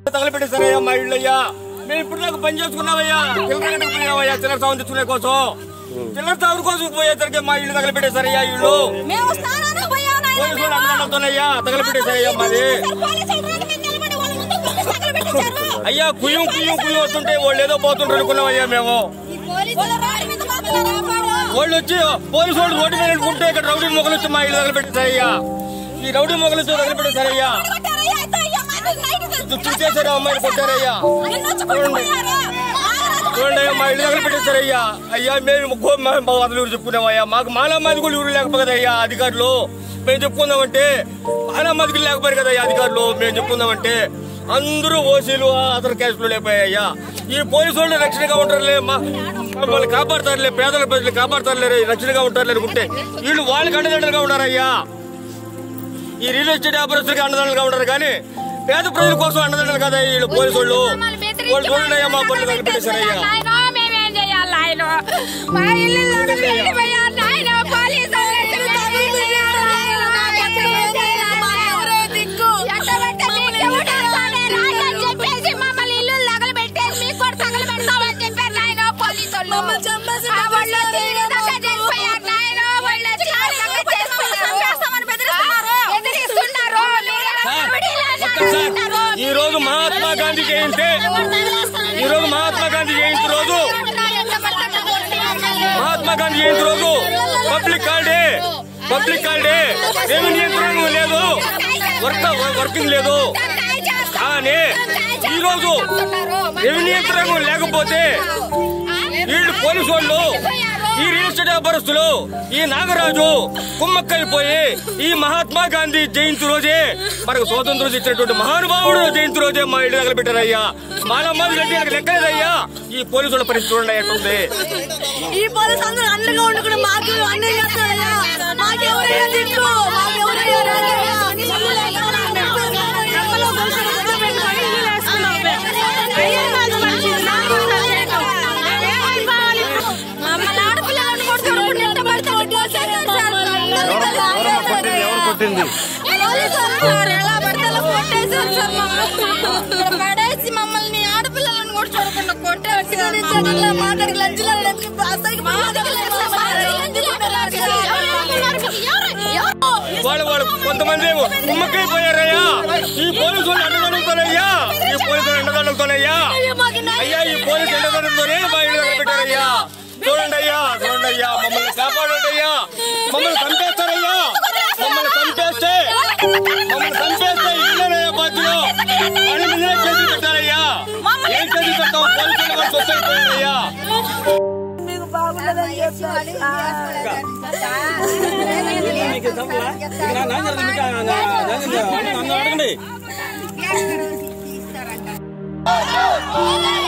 తగలబెట్టేశారయ్యా మా ఇళ్ళు అయ్యా మేము ఇప్పుడు దాకా పని చేసుకున్నామయ్యా చిల్లర పోయావయ్యా చిల్లర సాగు తెచ్చుకునే కోసం చిల్లర సాగు కోసం పోయేసరికి మా ఇల్లు తగలబెట్టేశారయ్యా ఇల్లు మేము స్థానానికి పోయాం నాయనా పోలీసు వాళ్ళు మేము. అన్నదానంతోనయ్యా తగలబెట్టేశారయ్యా మాది సార్ పోలీసులు రాని మేము నిలబడి వాళ్ళ ముందు పోలీసు తగలబెట్టేశారు. అయ్యా కుయ్యం కుయ్యం కుయ్యం వస్తుంటే వాళ్ళు ఏదో పోతుంటారు అనుకున్నామయ్యా మేము ఈ పోలీసులు రాని మీద మాత్రం రాపాడు. వాళ్ళు వచ్చి పోలీసు వాళ్ళు రోడ్డు మీద ఉంటే ఇక్కడ రౌడీ మొగలు వచ్చి మా ఇల్లు తగలబెట్టేశారయ్యా ఈ రౌడీ మొగలు వచ్చి తగలబెట్టేశారయ్యా కొట్టారయ్యా, అయితే అయ్యా, మాకు నైట్ తెలుసు. చూసేసారు అమ్మాయిని కొట్టారయ్యా నిన్న వచ్చి కొట్టిపోయారు. ఆగరాజు చూడండి అయ్యా, మా ఇల్లు తగలబెట్టేశారయ్యా అయ్యా మేము గో- మా- మా వదలు ఊరు చెప్పుకున్నామయ్యా మాకు మాలామాది కూడా ఊరు లేకపోతే అయ్యా అధికారులు మేము చెప్పుకుందామంటే మాలామాదికి లేకపోయారు కదా అయ్యా అధికారులు మేము చెప్పుకుందామంటే అందరూ ఓసీలు అతని కేసులు లేకపోయాయ్యా ఈ పోలీసు వాళ్ళు రక్షణగా ఉంటారులే మా మమ్మల్ని కాపాడతారులే పేదల ప్రజలు కాపాడతారులే రక్షణగా ఉంటారులే అనుకుంటే వీళ్ళు వాళ్ళకి అండదండలుగా ఉన్నారయ్యా ఈ రియల్ ఎస్టేట్ వ్యాపారస్తులకి అండదండలుగా ఉంటారు కానీ పేద ప్రజల కోసం అండదండలు కదా వీళ్ళు పోలీసు వాళ్ళు మమ్మల్ని బెదిరించి వాళ్ళు చూడండి అయ్యా మా పనులు తగలబెట్టేశారయ్యా నాయనో, మేమేం చేయాలి నాయనో? మా ఇల్లులోకి వెళ్ళిపోయారు నాయనో, పోలీసు వాళ్ళు మేమేం చేయాలి నాయనో? మేమేం చేయాలి నాయనో? ఎట్టబట్టే మీకు ఎవడేస్తాడే రాయి అని చెప్పేసి మమ్మల్ని ఇల్లులు తగలబెట్టేసి మీకు కూడా తగలబెడతామని చెప్పారు నాయనో పోలీసు వాళ్ళు. ఆ వాళ్ళు వచ్చి ఈ విధంగా చేసిపోయారు నాయనో, వాళ్ళు వచ్చి ఈ విధంగా చేసిపోయారు. బెదిరిస్తున్నారు. మీరేమో రౌడీలాగా అంటున్నారు. ఈ రోజు మహాత్మా గాంధీ జయంతి ఈ రోజు మహాత్మా గాంధీ జయంతి రోజు మహాత్మా గాంధీ జయంతి రోజు పబ్లిక్ హాలిడే పబ్లిక్ హాలిడే ఏమి నియంత్రణ లేదు వర్క్ వర్కింగ్ లేదు కానీ ఈ రోజు రెవెన్యూ యంత్రాంగం లేకపోతే వీళ్ళు పోలీసు వాళ్ళు ఈ రియల్ ఎస్టేట్ వ్యాపారస్తులు ఈ నాగరాజు కుమ్మక్కైపోయి ఈ మహాత్మా గాంధీ జయంతి రోజే మనకు స్వాతంత్రం ఇచ్చినటువంటి మహానుభావుడు జయంతి రోజే మా ఇల్లు తగలబెట్టారయ్యా మాలమ్మాది రెడ్డి నాకు లెక్కలేదయ్యా ఈ పోలీసుల పరిస్థితి చూడండి ఎట్టుంది ఈ పోలీసు అందరూ అండగా ఉండకుండా మాకు అన్నీ చేస్తారయ్యా మాకెవరయ్యా దిక్కు మాకెవరయ్యా రాజయ్యా? రెప్పలో గొలుసులు ముద్ద పెట్టుకొని ఇల్లు వేసుకున్నాం. అయ్యే కాదు మనిషి, నాకు నచ్చలేదు. మమ్మల్ని ఆడపిల్లలను కొడుతున్నారు, ఇప్పుడు ఎంత పడితే వదిలేశారు సార్. ఎవరు కొట్టింది పోలీసులు ఉన్నారు, ఎలా పడితే అలా కొట్టేశారు సార్ మమ్మల్ని. ఇక్కడ పడేసి మమ్మల్ని ఆడపిల్లలను కూడా చూడకుండా కొట్టేసి మాట్లాడి లంచులు అసలు వాళ్ళు వాళ్ళు కొంతమంది కుమ్మక్కైపోయారయ్యా ఈ పోలీసు వాళ్ళు అండదండలతోనయ్యా ఈ పోలీసు అండదండలతోనయ్యా అయ్యా ఈ పోలీసు అండదండలతోనే మా ఇల్లు తగలబెట్టారయ్యా చూడండి అయ్యా చూడండి అయ్యా మమ్మల్ని కాపాడండి అయ్యా మమ్మల్ని చంపేస్తారయ్యా మమ్మల్ని చంపేస్తే మమ్మల్ని చంపేస్తే ఇల్లేనయ్యా బాధ్యులు వాళ్ళ మీదే కేసులు పెట్టారయ్యా ఏం కేసులు పెట్టాం పోలీసులు వాళ్ళు స్వచ్ఛమైపోయారయ్యా మీకు బాగుండదని చెప్పాలి నన్ను అడగండి